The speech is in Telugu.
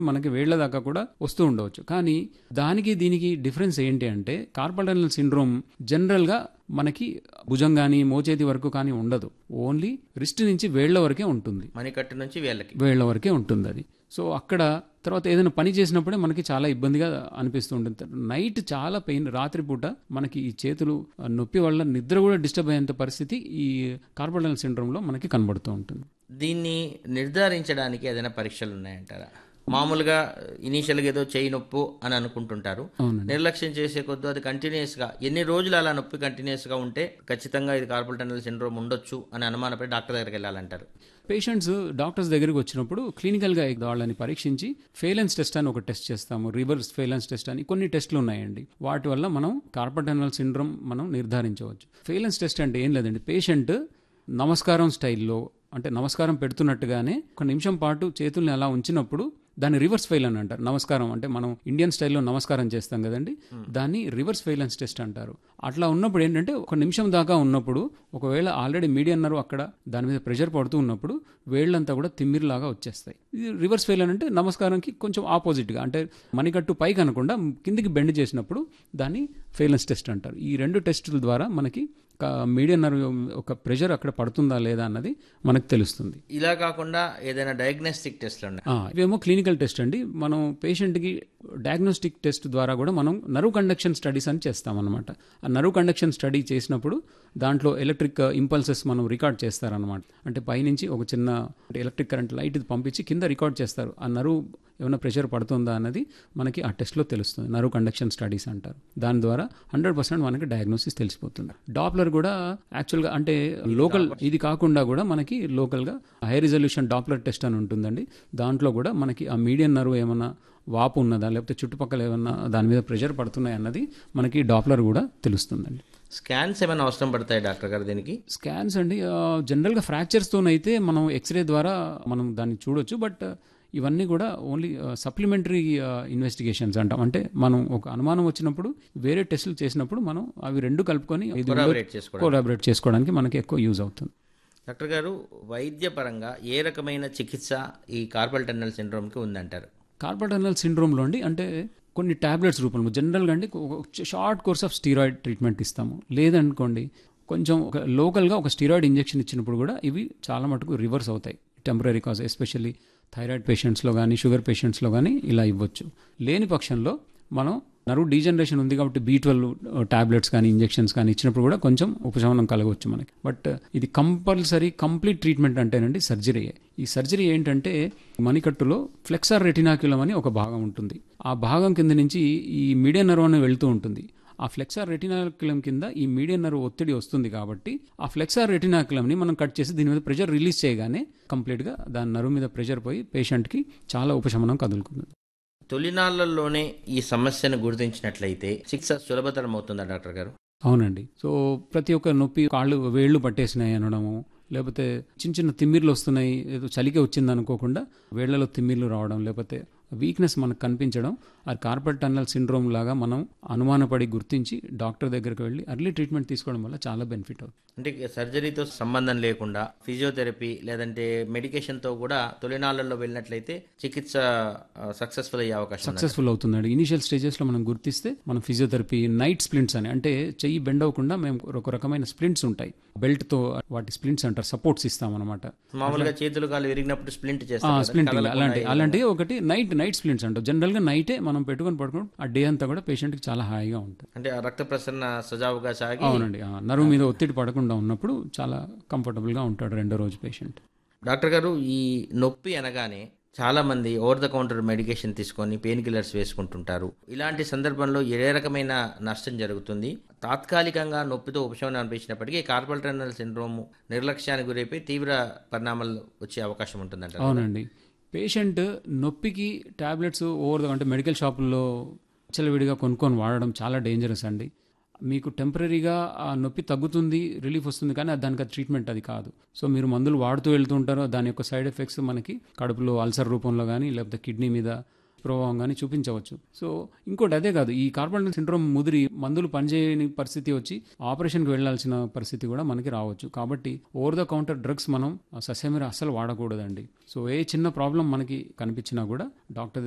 మనకి వేళ్ల దాకా కూడా వస్తూ ఉండవచ్చు కానీ దానికి దీనికి డిఫరెన్స్ ఏంటి అంటే కార్పల్ సిండ్రోమ్ జనరల్గా మనకి భుజం కానీ మోచేతి వరకు కానీ ఉండదు ఓన్లీ రిస్ట్ నుంచి వేళ్ల వరకే ఉంటుంది మణికట్టు నుంచి వేళ్ళకి వేళ్ల వరకే ఉంటుంది అది సో అక్కడ తర్వాత ఏదైనా పని చేసినప్పుడే మనకి చాలా ఇబ్బందిగా అనిపిస్తూ ఉంటుంది నైట్ చాలా పెయిన్ రాత్రిపూట మనకి ఈ చేతులు ఆ, నొప్పి వల్ల నిద్ర కూడా డిస్టర్బ్ అయ్యేంత పరిస్థితి ఈ కార్పల్ సిండ్రోమ్లో మనకి కనబడుతూ ఉంటుంది దీన్ని నిర్ధారించడానికి ఏదైనా పరీక్షలు ఉన్నాయంటారా మామూలుగా ఇనీషియల్గా ఏదో చేయి నొప్పు అని అనుకుంటుంటారు అవునండి. నిర్లక్ష్యం చేసే కొద్ది అది కంటిన్యూస్ గా ఎన్ని రోజులు అలా నొప్పి కంటిన్యూస్ గా ఉంటే ఖచ్చితంగా ఇది కార్పల్ టన్నల్ సిండ్రోమ్ ఉండొచ్చు అని అనుమానపడి డాక్టర్ దగ్గరికి వెళ్ళాలంటారు పేషెంట్స్ డాక్టర్స్ దగ్గరికి వచ్చినప్పుడు క్లినికల్గా వాళ్ళని పరీక్షించి ఫేలెన్స్ టెస్ట్ అని ఒక టెస్ట్ చేస్తాము రివర్స్ ఫేలెన్స్ టెస్ట్ అని కొన్ని టెస్ట్లు ఉన్నాయండి వాటి వల్ల మనం కార్పటనల్ సిండ్రోమ్ మనం నిర్ధారించవచ్చు ఫేలెన్స్ టెస్ట్ అంటే ఏం లేదండి పేషెంట్ నమస్కారం స్టైల్లో అంటే నమస్కారం పెడుతున్నట్టుగానే ఒక నిమిషం పాటు చేతుల్ని అలా ఉంచినప్పుడు దాన్ని రివర్స్ ఫెయిల్ అని అంటారు నమస్కారం అంటే మనం ఇండియన్ స్టైల్లో నమస్కారం చేస్తాం కదండి దాన్ని రివర్స్ ఫెయిలెన్స్ టెస్ట్ అంటారు అట్లా ఉన్నప్పుడు ఏంటంటే ఒక నిమిషం దాకా ఉన్నప్పుడు ఒకవేళ ఆల్రెడీ మీడియన్ నర్వ్ అక్కడ దాని మీద ప్రెషర్ పడుతూ ఉన్నప్పుడు వేళ్ళంతా కూడా తిమ్మిరిలాగా వచ్చేస్తాయి ఇది రివర్స్ ఫెయిల్ అంటే నమస్కారంకి కొంచెం ఆపోజిట్గా అంటే మణికట్టు పైకి అనకుండా కిందికి బెండ్ చేసినప్పుడు దాన్ని ఫెయిలెన్స్ టెస్ట్ అంటారు ఈ రెండు టెస్టుల ద్వారా మనకి మీడియన్ నర్వ్ ఒక ప్రెషర్ అక్కడ పడుతుందా లేదా అన్నది మనకు తెలుస్తుంది ఇలా కాకుండా ఏదైనా డయాగ్నోస్టిక్ టెస్ట్లు ఉన్నాయి ఆ, ఇవేమో క్లినికల్ టెస్ట్ అండి మనం పేషెంట్కి డయాగ్నోస్టిక్ టెస్ట్ ద్వారా కూడా మనం నర్వ్ కండక్షన్ స్టడీస్ అని చేస్తామన్నమాట ఆ నర్వ్ కండక్షన్ స్టడీ చేసినప్పుడు దాంట్లో ఎలక్ట్రిక్ ఇంపల్సెస్ మనం రికార్డ్ చేస్తారనమాట అంటే పైనుంచి ఒక చిన్న ఎలక్ట్రిక్ కరెంట్ లైట్ ఇది పంపించి కింద రికార్డ్ చేస్తారు ఆ నరువు ఏమైనా ప్రెషర్ పడుతుందా అన్నది మనకి ఆ టెస్ట్లో తెలుస్తుంది నర్వ్ కండక్షన్ స్టడీస్ అంటారు దాని ద్వారా హండ్రెడ్ పర్సెంట్ మనకి డయాగ్నోసిస్ తెలిసిపోతుంది డాప్లర్ కూడా యాక్చువల్గా అంటే లోకల్ ఇది కాకుండా కూడా మనకి లోకల్గా హై రిజల్యూషన్ డాప్లర్ టెస్ట్ అని ఉంటుందండి దాంట్లో కూడా మనకి ఆ మీడియం నర్వ్ ఏమన్నా వాపు ఉన్నదా లేకపోతే చుట్టుపక్కల ఏమన్నా దాని మీద ప్రెషర్ పడుతున్నాయి అన్నది మనకి డాప్లర్ కూడా తెలుస్తుందండి స్కాన్స్ ఏమైనా అవసరం పడతాయి డాక్టర్ గారు దీనికి స్కాన్స్ అండి ఆ, జనరల్గా ఫ్రాక్చర్స్తోనైతే మనం ఎక్స్రే ద్వారా మనం దాన్ని చూడొచ్చు బట్ ఇవన్నీ కూడా ఓన్లీ సప్లిమెంటరీ ఇన్వెస్టిగేషన్స్ అంటాం అంటే మనం ఒక అనుమానం వచ్చినప్పుడు వేరే టెస్టులు చేసినప్పుడు మనం అవి రెండు కలుపుకొని ఇది కొలాబరేట్ చేసుకోవడం కోలాబరేట్ చేసుకోవడానికి మనకి ఎక్కువ యూజ్ అవుతుంది డాక్టర్ గారు వైద్యపరంగా ఏ రకమైన చికిత్స ఈ కార్పల్ టన్నల్ సిండ్రోమ్కి ఉందంటారు కార్పటనల్ సిండ్రోమ్లో అండి అంటే కొన్ని టాబ్లెట్స్ రూపంలో జనరల్గా అండి ఒక short course of steroid treatment ఇస్తాము లేదనుకోండి కొంచెం ఒక లోకల్గా ఒక స్టీరాయిడ్ ఇంజెక్షన్ ఇచ్చినప్పుడు కూడా ఇవి చాలా మటుకు రివర్స్ అవుతాయి టెంపరీ కాజ్ ఎస్పెషల్లీ థైరాయిడ్ పేషెంట్స్లో కానీ షుగర్ పేషెంట్స్లో కానీ ఇలా ఇవ్వచ్చు లేని పక్షంలో మనం నరువు డీజనరేషన్ ఉంది కాబట్టి బీ ట్వెల్వ్ టాబ్లెట్స్ కానీ ఇంజెక్షన్స్ కానీ ఇచ్చినప్పుడు కూడా కొంచెం ఉపశమనం కలగవచ్చు మనకి బట్ ఇది కంపల్సరీ కంప్లీట్ ట్రీట్మెంట్ అంటేనండి సర్జరీ ఈ సర్జరీ ఏంటంటే మణికట్టులో ఫ్లెక్సార్ రెటినాక్యులం అని ఒక భాగం ఉంటుంది ఆ భాగం కింద నుంచి ఈ మీడియన్ నర్వ్ అని వెళ్తూ ఉంటుంది ఆ ఫ్లెక్సార్ రెటినాక్యులం కింద ఈ మీడియన్ నర్వ్ ఒత్తిడి వస్తుంది కాబట్టి ఆ ఫ్లెక్సార్ రెటినాక్యులంని మనం కట్ చేసి దీని మీద ప్రెషర్ రిలీజ్ చేయగానే కంప్లీట్గా దాని నరువు మీద ప్రెషర్ పోయి పేషెంట్కి చాలా ఉపశమనం కదులుతుంది తొలినాళ్లలోనే ఈ సమస్యను గుర్తించినట్లయితే చికిత్స సులభతరం అవుతుందా డాక్టర్ గారు అవునండి సో ప్రతి ఒక్క నొప్పి కాళ్ళు వేళ్ళు పట్టేసినాయి అనడము లేకపోతే చిన్న చిన్న తిమ్మిర్లు వస్తున్నాయి ఏదో చలికి వచ్చింది అనుకోకుండా వేళ్లలో తిమ్మిర్లు రావడం లేకపోతే వీక్నెస్ మనకు కనిపించడం అది కార్పల్ టన్నల్ సిండ్రోమ్ లాగా మనం అనుమానపడి గుర్తించి డాక్టర్ దగ్గరికి వెళ్ళి అర్లీ ట్రీట్మెంట్ తీసుకోవడం వల్ల చాలా బెనిఫిట్ అవుతుంది అంటే సర్జరీతో సంబంధం లేకుండా ఫిజియోథెరపీ లేదంటే మెడికేషన్తో కూడా తొలినాళ్లలో వెళ్ళినట్లయితే చికిత్స సక్సెస్ఫుల్ అయ్యే అవకాశం ఉంది సక్సెస్ఫుల్ అవుతుందండి ఇనిషియల్ స్టేజెస్లో మనం గుర్తిస్తే మనం ఫిజియోథెరపీ నైట్ స్ప్లింట్స్ అని అంటే చెయ్యి బెండ్ అవ్వకుండా మేము ఒక రకమైన స్ప్లింట్స్ ఉంటాయి బెల్ట్తో వాటి స్ప్లింట్స్ అంటారు సపోర్ట్స్ ఇస్తామన్నమాట మామూలుగా చేతులు కాళ్ళు విరిగినప్పుడు స్ప్లింట్ చేస్తారు కదా, స్ప్లింటింగ్ కదలకుండా అలాంటి ఏ- అలాంటివి ఒకటి నైట్ నైట్ స్ప్లింట్స్ అంటాం జనరల్గా నైటే మనం పెట్టుకొని పడుకోవడం ఆ డే అంతా కూడా పేషెంట్కి చాలా హాయిగా ఉంటుంది అంటే ఆ రక్త ప్రసరణ సజావుగా సాగి అవునండి ఆ నరువు మీద ఒత్తిడి పడకుండా ఉన్నప్పుడు చాలా కంఫర్టబుల్గా ఉంటాడు రెండో రోజు పేషెంట్ డాక్టర్ గారు ఈ నొప్పి అనగానే చాలా మంది ఓవర్ ద కౌంటర్ మెడికేషన్ తీసుకొని పెయిన్ కిల్లర్స్ వేసుకుంటుంటారు ఇలాంటి సందర్భంలో ఏ రకమైన నష్టం జరుగుతుంది తాత్కాలికంగా నొప్పితో ఉపశమనం అనిపించినప్పటికీ కార్పల్ టన్నల్ సిండ్రోమ్ నిర్లక్ష్యానికి గురైపోయి తీవ్ర పరిణామాలు వచ్చే అవకాశం ఉంటుందంట అవునండి పేషెంట్ నొప్పికి టాబ్లెట్స్ ఓవర్ ద అంటే మెడికల్ షాపుల్లో విడిగా కొనుక్కొని వాడడం చాలా డేంజరస్ అండి మీకు టెంపరీగా ఆ నొప్పి తగ్గుతుంది రిలీఫ్ వస్తుంది కానీ అది దానికి ట్రీట్మెంట్ అది కాదు సో మీరు మందులు వాడుతూ వెళ్తూ ఉంటారో దాని యొక్క సైడ్ ఎఫెక్ట్స్ మనకి కడుపులో అల్సర్ రూపంలో కానీ లేకపోతే కిడ్నీ మీద ప్రభావం కానీ చూపించవచ్చు సో ఇంకోటి అదే కాదు ఈ కార్బన్ సిండ్రోమ్ ముదిరి మందులు పనిచేయని పరిస్థితి వచ్చి ఆపరేషన్కి వెళ్లాల్సిన పరిస్థితి కూడా మనకి రావచ్చు కాబట్టి ఓవర్ ద కౌంటర్ డ్రగ్స్ మనం ససేమిర అస్సలు వాడకూడదండి సో ఏ చిన్న ప్రాబ్లం మనకి కనిపించినా కూడా డాక్టర్